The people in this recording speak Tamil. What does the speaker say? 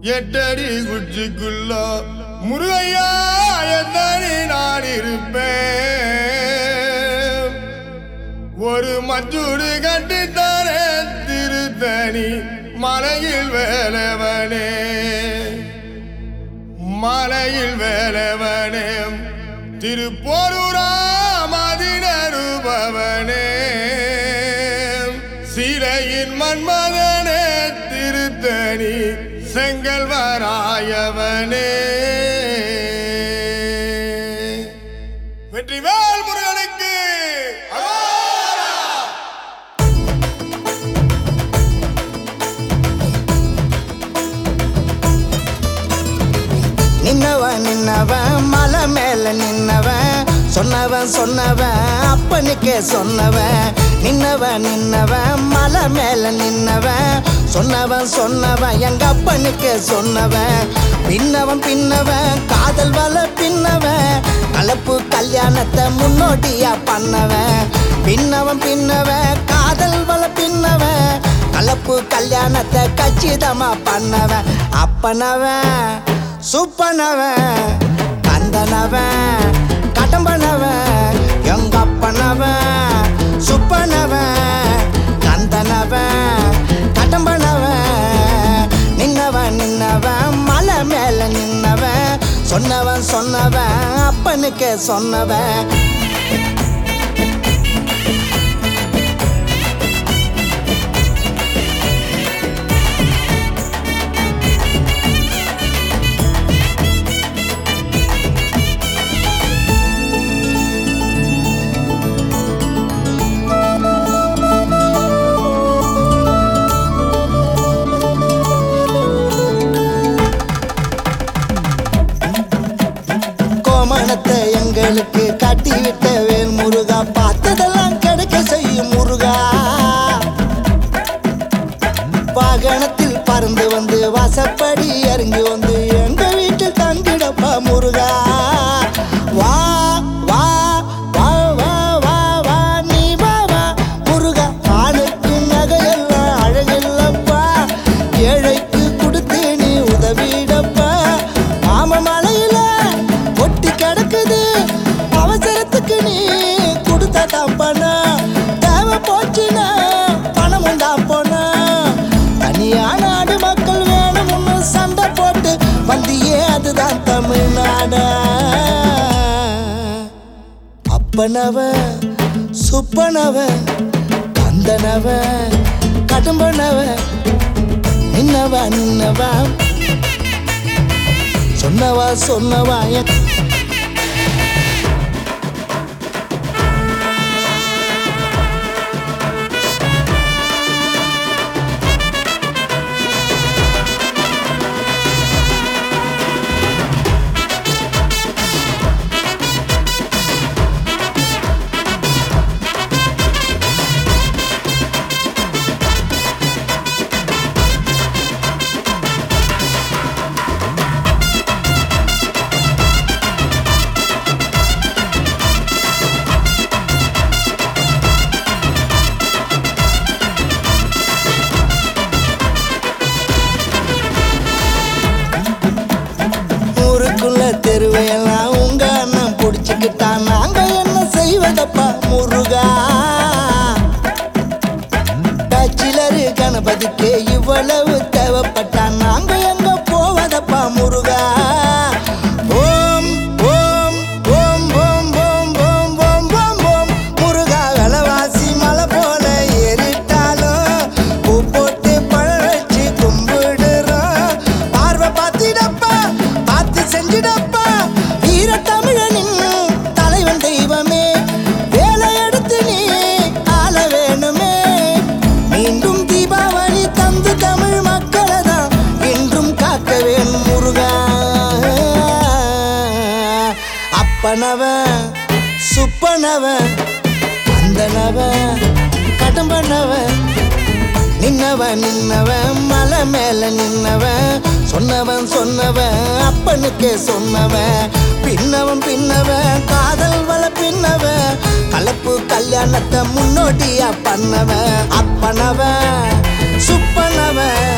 எட்டடி குச்சிக்குள்ள முருகையா எத்தனி நான் இருப்பேன் ஒரு மஞ்சூடு கட்டித்தாரே திருத்தணி மலையில் வேலவனே மலையில் வேலவனே திருப்போரூரா மதினருபவனே சிலையின் மன்மதனே திருத்தணி செங்கல்வராயவனே வெற்றிவேல் முருகனுக்கு அரோரா! நின்னவன் நின்னவன் மலை மேல நின்னவன் சொன்னவன் சொன்னவன் அப்பனுக்கே சொன்னவன் நின்னவன் நின்னவன் மலை மேல நின்னவன் சொன்னவன் சொன்னவன் எங்க அப்பனுக்கே சொன்னவன் பின்னவன் பின்னவன் காதல் வல பின்னவன் கலப்பு கல்யாணத்தை முன்னோட்டியா பண்ணவன் பின்னவன் பின்னவன் காதல் வல பின்னவன் கலப்பு கல்யாணத்தை கச்சிதமா பண்ணவன் அப்பனவன் சுப்பனவன் கந்தனவன் கடம்பனவன் எங்க அப்பனவன் சுப்பனவன் கந்தனவன் கடம்பனவன் நின்னவன் நின்னவன் மலை மேல நின்னவன் சொன்னவன் சொன்னவன் அப்பனுக்கே சொன்னவன் கோமணத்தை எங்களுக்கு கட்டிவிட்ட வேல் முருகா பார்த்ததெல்லாம் கிடைக்க செய்யும் முருகா வாகனத்தில் பறந்து வந்து வாசப்படி இறங்கி வந்து எங்க வீட்டில் தங்கிடப்பா முருகா வா வா வா வா வா வா நீ வா வா முருகா ஆணுக்கு நகையெல்லாம் அழகில்லப்பா ஏழைக்கு கொடுத்து நீ உதவிடப்பா மாம மலையில ஒட்டி கிடக்குது அவசரத்துக்கு நீ கொடுத்த தப்பனா தேவை போச்சுன்னா பணம் உண்டா போனா தனியா நாடு மக்கள் வேணும்னு சண்டை போட்டு வந்தியே அதுதான் தமிழ்நாடா அப்பனவ சுப்பனவ கந்தனவ கடும்பனவ நின்னவா நின்னவா சொன்னவா சொன்னவா என் ஊருக்குள்ள தெருவையெல்லாம் உங்க அண்ணன் புடிச்சுக்கிட்டா நாங்க என்ன செய்வதப்பா முருகா பேச்சிலரு கணபதிக்கு இவ்வளவு தேவைப்பட்டா நாங்க எங்க போவதப்பா முருகா ஓம் ஓம் ஓம் ஓம் ஓம் ஓம் ஓம் ஓம் ஓம் முருகா விலவாசி மலை போல ஏறிட்டாலும் பூ போட்டு பழம் வச்சு கும்பிடுறோம் பார்வை பார்த்திடப்பா பார்த்து செஞ்சிடப்பா வீர தமிழனின் தலைவன் தெய்வமே வேலை எடுத்து நீ ஆள வேணுமே மீண்டும் தீபாவளி தந்து தமிழ் மக்களை தான் இன்றும் காக்க வேணும் முருகா அப்பனவன் சுப்பனவன் கந்தனவன் கடம்பனவன் நின்னவன் நின்னவன் மலை மேல நின்னவன் சொன்னவன் சொன்னவன் அப்பனுக்கே சொன்னவன் பின்னவன் பின்னவன் காதல் வள பின்னவன் கலப்பு கல்யாணத்தை முன்னோட்டியா பண்ணவன் அப்பனவன் சுப்பனவன்